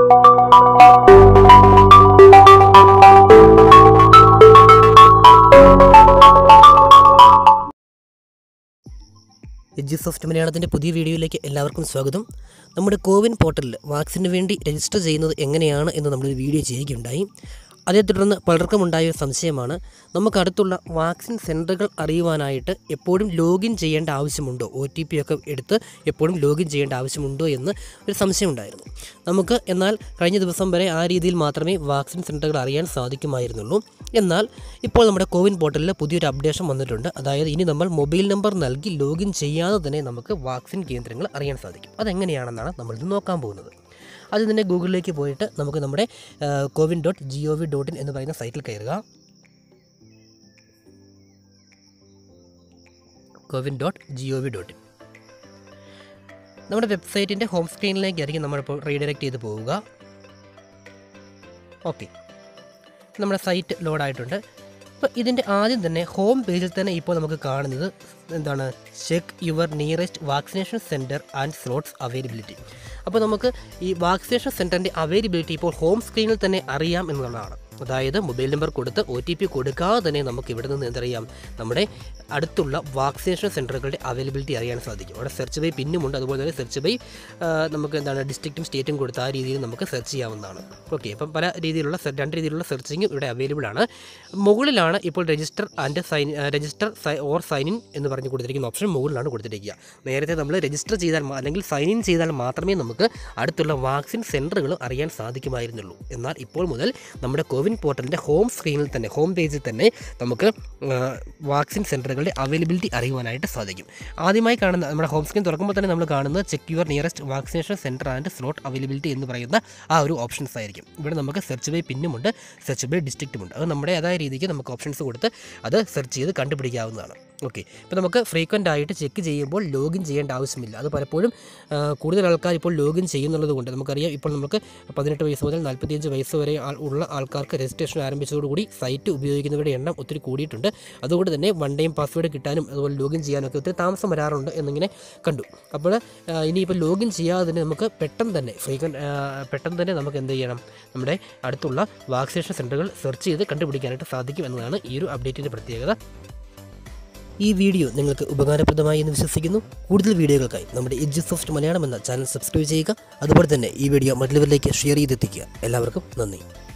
എജ് soft മലയാളത്തിൻ്റെ പുതിയ വീഡിയോയിലേക്ക് എല്ലാവർക്കും സ്വാഗതം നമ്മുടെ കോവിൻ പോർട്ടലിൽ വാക്സിന് വേണ്ടി രജിസ്റ്റർ ചെയ്യുന്നത് എങ്ങനെയാണ് എന്ന് നമ്മളൊരു വീഡിയോ ചെയ്യുകയുണ്ടായി അതേ തുടർന്ന് പലർക്കും ഉണ്ടായ ഒരു സംശയമാണ് നമുക്ക് അടുത്തുള്ള വാക്സിൻ സെൻറ്ററുകൾ അറിയുവാനായിട്ട് എപ്പോഴും ലോഗിൻ ചെയ്യേണ്ട ആവശ്യമുണ്ടോ ഒ ടി പി ഒക്കെ എടുത്ത് എപ്പോഴും ലോഗിൻ ചെയ്യേണ്ട ആവശ്യമുണ്ടോ എന്ന് ഒരു സംശയമുണ്ടായിരുന്നു നമുക്ക് എന്നാൽ കഴിഞ്ഞ ദിവസം വരെ ആ രീതിയിൽ മാത്രമേ വാക്സിൻ സെൻറ്ററുകൾ അറിയാൻ സാധിക്കുമായിരുന്നുള്ളൂ എന്നാൽ ഇപ്പോൾ നമ്മുടെ കോവിൻ പോർട്ടലിൽ പുതിയൊരു അപ്ഡേഷൻ വന്നിട്ടുണ്ട് അതായത് ഇനി നമ്മൾ മൊബൈൽ നമ്പർ നൽകി ലോഗിൻ ചെയ്യാതെ തന്നെ നമുക്ക് വാക്സിൻ കേന്ദ്രങ്ങൾ അറിയാൻ സാധിക്കും അതെങ്ങനെയാണെന്നാണ് നമ്മളിത് നോക്കാൻ പോകുന്നത് ആദ്യം തന്നെ ഗൂഗിളിലേക്ക് പോയിട്ട് നമുക്ക് നമ്മുടെ CoWIN dot G O V dot in എന്ന് പറയുന്ന സൈറ്റിൽ കയറുക CoWIN dot G O V dot in നമ്മുടെ വെബ്സൈറ്റിൻ്റെ ഹോം സ്ക്രീനിലേക്കായിരിക്കും നമ്മളിപ്പോൾ റീഡയറക്റ്റ് ചെയ്ത് പോവുക ഓക്കെ നമ്മുടെ സൈറ്റ് ലോഡായിട്ടുണ്ട് അപ്പോൾ ഇതിൻ്റെ ആദ്യം തന്നെ ഹോം പേജിൽ തന്നെ ഇപ്പോൾ നമുക്ക് കാണുന്നത് എന്താണ് check your nearest vaccination centre and slots availability അപ്പോൾ നമുക്ക് ഈ വാക്സിനേഷൻ സെൻറ്ററിൻ്റെ അവൈലബിലിറ്റി ഇപ്പോൾ ഹോം സ്ക്രീനിൽ തന്നെ അറിയാം എന്നുള്ളതാണ് അതായത് മൊബൈൽ നമ്പർ കൊടുത്ത് ഒ ടി പി കൊടുക്കാതെ തന്നെ നമുക്ക് ഇവിടെ നിന്ന് എന്തറിയാം നമ്മുടെ അടുത്തുള്ള വാക്സിനേഷൻ സെൻറ്ററുകളുടെ അവൈലബിലിറ്റി അറിയാൻ സാധിക്കും അവിടെ സെർച്ച് ബൈ പിന്നുമുണ്ട് അതുപോലെ തന്നെ സെർച്ച് ബൈ നമുക്ക് എന്താണ് ഡിസ്ട്രിക്റ്റും സ്റ്റേറ്റും കൊടുത്ത ആ രീതിയിൽ നമുക്ക് സെർച്ച് ചെയ്യാവുന്നതാണ് ഓക്കെ അപ്പം പല രീതിയിലുള്ള se- രണ്ട് രീതിയിലുള്ള സെർച്ചിങ്ങും ഇവിടെ അവൈലബിൾ ആണ് മുകളിലാണ് ഇപ്പോൾ register and sign register or sign in എന്ന് പറഞ്ഞ് കൊടുത്തിരിക്കുന്ന ഓപ്ഷൻ മുകളിലാണ് കൊടുത്തിരിക്കുക നേരത്തെ നമ്മൾ രജിസ്റ്റർ ചെയ്താൽ മാ- അല്ലെങ്കിൽ സൈൻ ഇൻ ചെയ്താൽ മാത്രമേ നമുക്ക് അടുത്തുള്ള വാക്സിൻ സെൻറ്ററുകൾ അറിയാൻ സാധിക്കുമായിരുന്നുള്ളൂ എന്നാൽ ഇപ്പോൾ മുതൽ നമ്മുടെ കോവിൻ പോർട്ടലിൻ്റെ ഹോം സ്ക്രീനിൽ തന്നെ ഹോം പേജിൽ തന്നെ നമുക്ക് ആ, വാക്സിൻ സെൻറ്ററുകളുടെ അവൈലബിലിറ്റി അറിയുവാനായിട്ട് സാധിക്കും ആദ്യമായി കാണുന്ന നമ്മുടെ ഹോം സ്ക്രീൻ തുറക്കുമ്പോൾ തന്നെ നമ്മൾ കാണുന്നത് check your nearest vaccination centre and slot availability എന്ന് പറയുന്ന ആ ഒരു ഓപ്ഷൻസ് ആയിരിക്കും ഇവിടെ നമുക്ക് സെർച്ച് ബൈ പിന്നുമുണ്ട് സെർച്ച് ബൈ ഡിസ്ട്രിക്റ്റുമുണ്ട് അത് നമ്മുടെ അതായ രീതിക്ക് നമുക്ക് ഓപ്ഷൻസ് കൊടുത്ത് അത് സെർച്ച് ചെയ്ത് കണ്ടുപിടിക്കാവുന്നതാണ് ഓക്കെ ഇപ്പോൾ നമുക്ക് ഫ്രീക്വൻ്റ് ആയിട്ട് ചെക്ക് ചെയ്യുമ്പോൾ ലോഗിൻ ചെയ്യേണ്ട ആവശ്യമില്ല അത് പലപ്പോഴും ആ, കൂടുതൽ ആൾക്കാർ ഇപ്പോൾ ലോഗിൻ ചെയ്യുന്നുള്ളത് കൊണ്ട് നമുക്കറിയാം ഇപ്പോൾ നമുക്ക് പതിനെട്ട് വയസ്സ് മുതൽ നാൽപ്പത്തിയഞ്ച് വയസ്സ് വരെ ആൾ- ഉള്ള ആൾക്കാർക്ക് രജിസ്ട്രേഷൻ ആരംഭിച്ചതോടുകൂടി സൈറ്റ് ഉപയോഗിക്കുന്നവരുടെ എണ്ണം ഒത്തിരി കൂടിയിട്ടുണ്ട് അതുകൊണ്ട് തന്നെ വൺ ടൈം പാസ്വേഡ് കിട്ടാനും അതുപോലെ ലോഗിൻ ചെയ്യാനൊക്കെ ഒത്തിരി താമസം വരാറുണ്ട് എന്നിങ്ങനെ കണ്ടു അപ്പോൾ ആ, ഇനിയിപ്പോൾ ലോഗിൻ ചെയ്യാതെ തന്നെ നമുക്ക് പെട്ടെന്ന് തന്നെ ഫ്രീക്വൻ പെട്ടെന്ന് തന്നെ നമുക്ക് എന്ത് ചെയ്യണം നമ്മുടെ അടുത്തുള്ള വാക്സിനേഷൻ സെൻറ്ററുകൾ സെർച്ച് ചെയ്ത് കണ്ടുപിടിക്കാനായിട്ട് സാധിക്കും എന്നതാണ് ഈ ഒരു അപ്ഡേറ്റിൻ്റെ പ്രത്യേകത ഈ വീഡിയോ നിങ്ങൾക്ക് ഉപകാരപ്രദമായി എന്ന് വിശ്വസിക്കുന്നു കൂടുതൽ വീഡിയോകൾക്കായി നമ്മുടെ എഡ്ജ് സോഫ്റ്റ് മലയാളം എന്ന ചാനൽ സബ്സ്ക്രൈബ് ചെയ്യുക അതുപോലെ തന്നെ ഈ വീഡിയോ മറ്റുള്ളവരിലേക്ക് ഷെയർ ചെയ്തെത്തിക്കുക എല്ലാവർക്കും നന്ദി